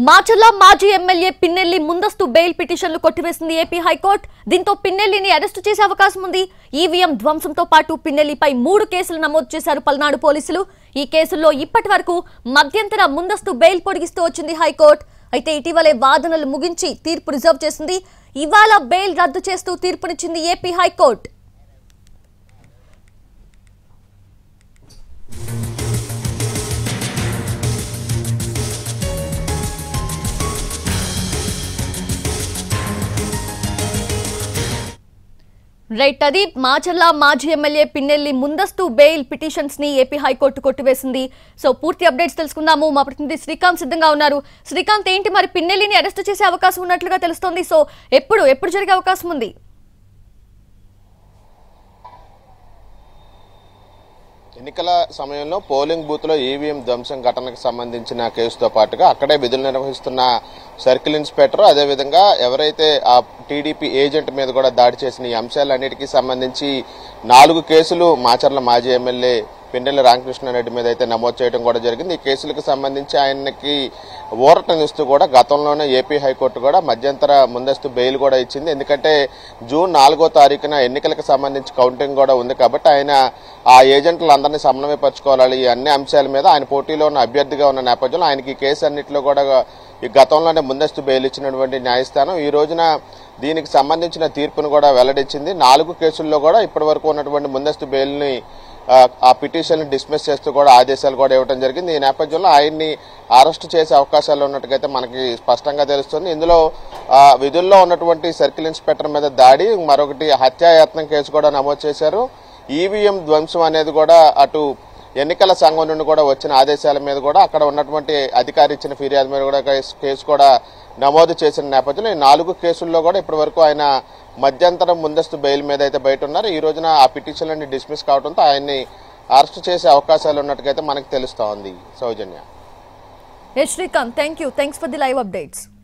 మాచర్ల మాజీ ఎమ్మెల్యే పిన్నెల్లి ముందస్తు బెయిల్ పిటిషన్లు కొట్టివేసింది ఏపీ హైకోర్టు దీంతో పిన్నెల్లిని అరెస్టు చేసే అవకాశం ఉంది ఈవీఎం ధ్వంసంతో పాటు పిన్నెల్లిపై మూడు కేసులు నమోదు చేశారు పల్నాడు పోలీసులు ఈ కేసుల్లో ఇప్పటి వరకు మధ్యంతర ముందస్తు బెయిల్ పొడిగిస్తూ వచ్చింది హైకోర్టు అయితే ఇటీవలే వాదనలు ముగించి తీర్పు రిజర్వ్ చేసింది ఇవాళ బెయిల్ రద్దు చేస్తూ తీర్పునిచ్చింది ఏపీ హైకోర్టు రైట్ అది మాచర్ల మాజీ ఎమ్మెల్యే పిన్నెల్లి ముందస్తు బెయిల్ పిటిషన్స్ ని ఏపీ హైకోర్టు కొట్టివేసింది సో పూర్తి అప్డేట్స్ తెలుసుకుందాము మా ప్రతినిధి శ్రీకాంత్ సిద్ధంగా ఉన్నారు శ్రీకాంత్ ఏంటి మరి పిన్నెల్లిని అరెస్ట్ చేసే అవకాశం ఉన్నట్లుగా తెలుస్తోంది సో ఎప్పుడు ఎప్పుడు జరిగే అవకాశం ఉంది ఎన్నికల సమయంలో పోలింగ్ బూత్ లో ఈవీఎం ధ్వంసం ఘటనకు సంబంధించిన కేసుతో పాటుగా అక్కడే విధులు నిర్వహిస్తున్న సర్కిల్ ఇన్స్పెక్టర్ అదేవిధంగా ఎవరైతే ఆ టీడీపీ ఏజెంట్ మీద కూడా దాడి చేసిన ఈ అంశాలన్నిటికీ సంబంధించి నాలుగు కేసులు మాచర్ల మాజీ ఎమ్మెల్యే పెండెల రామకృష్ణారెడ్డి మీద అయితే నమోదు చేయడం కూడా జరిగింది ఈ కేసులకు సంబంధించి ఆయనకి ఊరటనిస్తూ కూడా గతంలోనే ఏపీ హైకోర్టు కూడా మధ్యంతర ముందస్తు బెయిల్ కూడా ఇచ్చింది ఎందుకంటే జూన్ నాలుగో తారీఖున ఎన్నికలకు సంబంధించి కౌంటింగ్ కూడా ఉంది కాబట్టి ఆయన ఆ ఏజెంట్లందరినీ సమన్వయపరచుకోవాలి ఈ అన్ని అంశాల మీద ఆయన పోటీలో ఉన్న అభ్యర్థిగా ఉన్న నేపథ్యంలో ఆయనకి ఈ కేసు అన్నింటిలో కూడా ఈ గతంలోనే ముందస్తు బెయిల్ ఇచ్చినటువంటి న్యాయస్థానం ఈ రోజున దీనికి సంబంధించిన తీర్పును కూడా వెల్లడించింది నాలుగు కేసుల్లో కూడా ఇప్పటి వరకు ఉన్నటువంటి ముందస్తు బెయిల్ని ఆ, ఆ పిటిషన్ డిస్మిస్ చేస్తూ కూడా ఆదేశాలు కూడా ఇవ్వడం జరిగింది ఈ నేపథ్యంలో ఆయన్ని అరెస్ట్ చేసే అవకాశాలు ఉన్నట్టుగైతే మనకి స్పష్టంగా తెలుస్తుంది ఇందులో ఆ, విధుల్లో ఉన్నటువంటి సర్కిల్ ఇన్స్పెక్టర్ మీద దాడి మరొకటి హత్యాయత్నం కేసు కూడా నమోదు చేశారు ఈవీఎం ధ్వంసం అనేది కూడా అటు ఎన్నికల సంఘం నుండి కూడా వచ్చిన ఆదేశాల మీద కూడా అక్కడ ఉన్నటువంటి అధికారి ఇచ్చిన ఫిర్యాదు మీద కూడా కేసు- కేసు కూడా నమోదు చేసిన నేపథ్యంలో ఈ నాలుగు కేసుల్లో కూడా ఇప్పటి వరకు ఆయన మధ్యంతరం ముందస్తు బెయిల్ మీద అయితే బయట ఉన్నారు ఈ రోజున ఆ పిటిషన్లన్నీ డిస్మిస్ కావడంతో ఆయన్ని అరెస్ట్ చేసే అవకాశాలు ఉన్నట్టుగైతే మనకు తెలుస్తోంది Soujanya S Srikanth thank you thanks for the live updates